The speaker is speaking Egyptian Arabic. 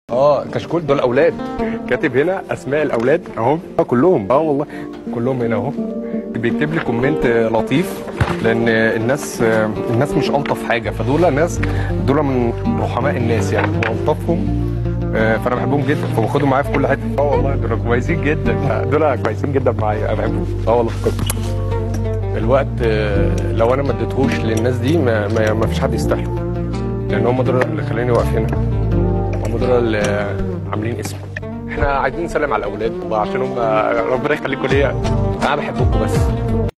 اه كشكول دول اولاد كاتب هنا اسماء الاولاد اهو آه كلهم اه والله كلهم هنا اهو بيكتب لي كومنت لطيف لان الناس الناس مش الطف حاجه فدول ناس دول من رحماء الناس يعني والطفهم آه، فانا بحبهم جدا فباخدهم معايا في كل حته اه والله دول كويسين جدا دول كويسين جدا معايا انا بحبهم اه والله الوقت آه، لو انا ما اديتهوش للناس دي ما, ما, ما فيش حد يستاهله لان هم دول اللي خلاني واقف هنا هم دول اللي عاملين اسم احنا عايزين نسلم على الاولاد عشان هم ربنا يخليكم ليا انا بحبكم بس